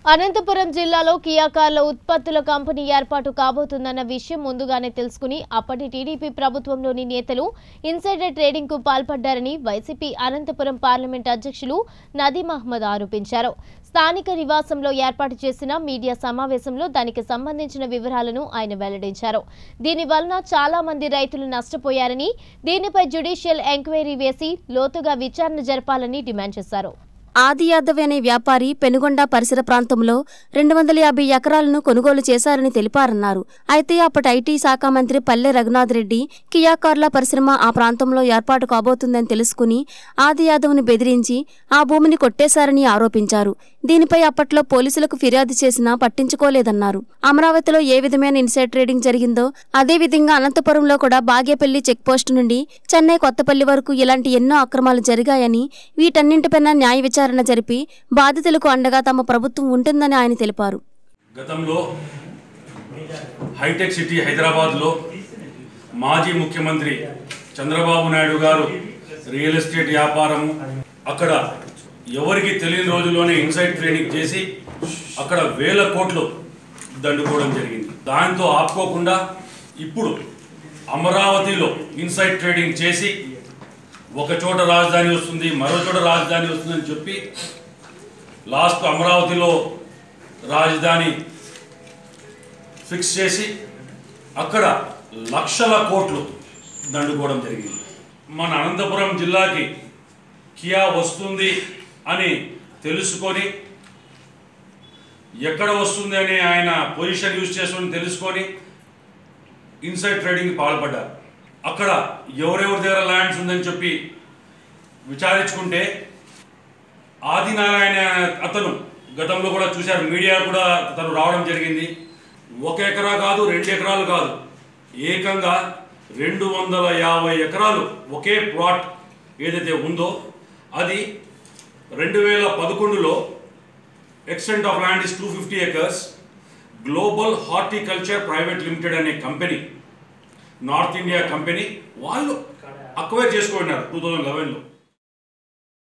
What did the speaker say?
అనంతపురం జిల్లాలో కియా కార్ల ఉత్పత్తుల కంపెనీ ఏర్పాటు కాబోతుందన్న విషయం ముందుగానే తెలుసుకుని అప్పటి టీడీపీ ప్రభుత్వంలోని నేతలు ఇన్సైడర్ ట్రేడింగ్ కు పాల్పడ్డారని వైసీపీ అనంతపురం పార్లమెంట్ అధ్యక్షులు నదీం అహ్మద్ ఆరోపించారు స్థానిక నివాసంలో ఏర్పాటు చేసిన మీడియా సమావేశంలో దానికి సంబంధించిన వివరాలను ఆయన వెల్లడించారు దీని వలన చాలా మంది రైతులు నష్టపోయారని దీనిపై జ్యుడిషియల్ ఎంక్వైరీ వేసి లోతుగా విచారణ జరపాలని డిమాండ్ చేశారు ఆది యాదవ్ అనే వ్యాపారి పెనుగొండ పరిసర ప్రాంతంలో రెండు వందల యాభై ఎకరాలను కొనుగోలు చేశారని తెలిపారన్నారు అయితే అప్పటి ఐటీ శాఖ మంత్రి పల్లె రఘునాథ్ రెడ్డి కియా కార్ల పరిశ్రమ ఆ ప్రాంతంలో ఏర్పాటు కాబోతుందని తెలుసుకుని ఆది యాదవ్ని బెదిరించి ఆ భూమిని కొట్టేశారని ఆరోపించారు దీనిపై అప్పట్లో పోలీసులకు ఫిర్యాదు చేసినా పట్టించుకోలేదన్నారు అమరావతిలో ఏ విధమైన ఇన్సైడ్ ట్రేడింగ్ జరిగిందో అదే విధంగా అనంతపురంలో కూడా బాగేపల్లి చెక్పోస్టు నుండి చెన్నై కొత్తపల్లి వరకు ఇలాంటి ఎన్నో అక్రమాలు జరిగాయని వీటన్నింటిపైన న్యాయ విచారణ జరిపి బాధితులకు అండగా తమ ప్రభుత్వం ఉంటుందని ఆయన తెలిపారు గతంలో హైటెక్ సిటీ హైదరాబాద్లో మాజీ ముఖ్యమంత్రి చంద్రబాబు నాయుడు గారు రియల్ ఎస్టేట్ వ్యాపారము అక్కడ ఎవరికి తెలియని రోజుల్లోనే ఇన్సైడ్ ట్రేడింగ్ చేసి అక్కడ వేల కోట్లు దండుకోవడం జరిగింది దాంతో ఆపుకోకుండా ఇప్పుడు అమరావతిలో ఇన్సైడ్ ట్రేడింగ్ చేసి ఒక చోట రాజధాని వస్తుంది మరో చోట రాజధాని వస్తుందని చెప్పి లాస్ట్ అమరావతిలో రాజధాని ఫిక్స్ చేసి అక్కడ లక్షల కోట్లు దండుకోవడం జరిగింది మన అనంతపురం జిల్లాకి కియా వస్తుంది అని తెలుసుకొని ఎక్కడ వస్తుంది అని ఆయన పొజిషన్ యూజ్ చేసుకొని తెలుసుకొని ఇన్సైడ్ ట్రేడింగ్ పాల్పడ్డారు అక్కడ ఎవరెవరి దగ్గర ల్యాండ్స్ ఉందని చెప్పి విచారించుకుంటే ఆదినారాయణ అతను గతంలో కూడా చూశారు మీడియా కూడా తను రావడం జరిగింది ఒక ఎకరా కాదు రెండు ఎకరాలు కాదు ఏకంగా రెండు వందల యాభై ఎకరాలు ఒకే ప్లాట్ ఏదైతే ఉందో అది రెండు వేల పదకొండులో extent of land is two fifty acres global horticulture private limited అనే కంపెనీ నార్త్ ఇండియా కంపెనీ వాళ్ళు అక్వైర్ చేసుకున్నారు టూ థౌజండ్ లెవెన్లో